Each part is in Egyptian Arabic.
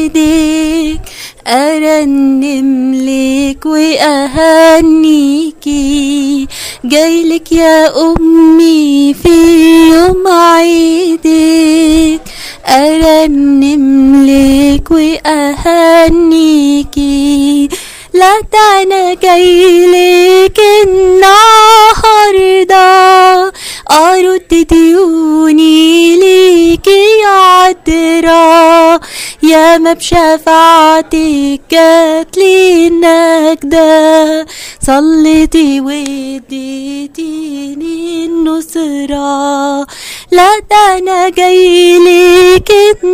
ايديك ارنم لك واهنيكي جايلك يا امي في يوم عيدك ارنم لك واهنيكي لا ده انا جايلك النهارده ارد ديوني ليكي يا عذرا يا ما بشفاعتك جاتلي النجدة صليتي واديتيني النصرة لا ده انا جايلك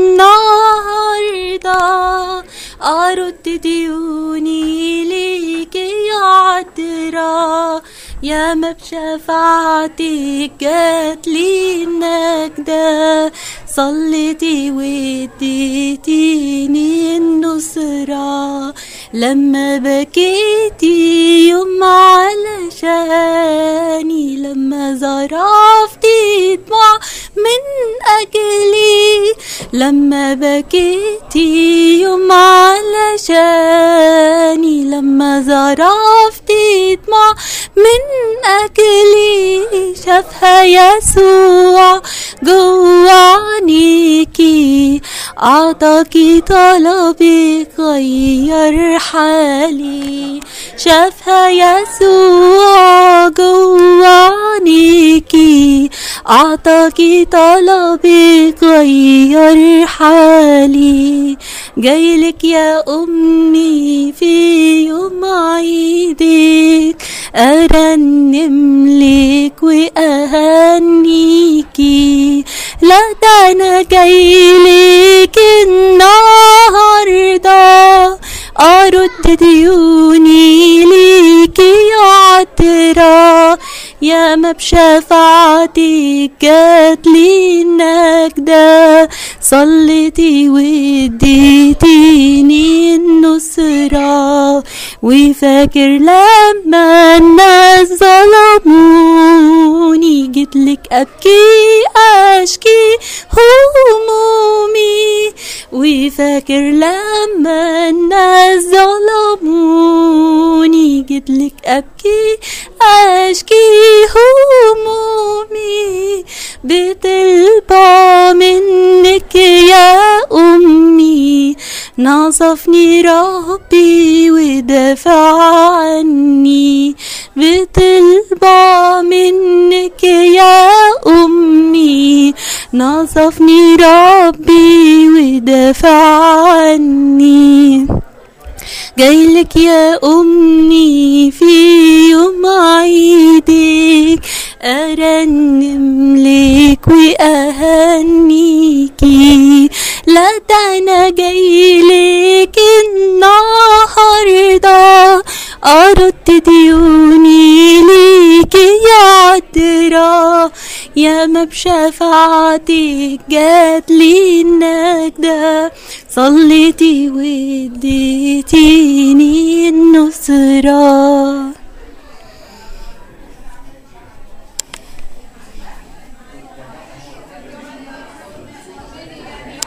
النهارده ارد ديوني ليكي يا عذرا يا ما بشفاعتك جاتلي النجدة صليتي واديتيني النصرة لما بكيتي يوم علشاني لما ظرفتي دموع من أجلي لما بكيتي يوم علشاني لما ظرفتي دموع من أجلي شافها يسوع جوا عينيكي أعطاكي طلبك غير حالي شافها يسوع جوا عينيكي أعطاكي طلبك غير حالي جايلك يا أمي في يوم عيدك أرنم لك وأهنيكي لا ده أنا جايلك النهاردة أرد ديوني ليكي يا عطرة يا ما بشفاعتك جاتلي النجدة صليتي واديتيني النصرة وفاكر لما الناس ظلموني جيتلك أبكي أشكي همومي وفاكر لما الناس ظلموني جيتلك أبكي أشكي همومي بطلبة منك يا أمي نصفني ربي ودافع عني بطلبة منك يا أمي نصفني ربي ودافع عني جايلك يا أمي في يوم عيدك أرنم لك وأهنيكي لا ده أنا جايلك النهاردة أرد ديوني ليكي يا عذرا يا ما بشفاعتك جاتلي النجدة صليتي واديتيني النصرة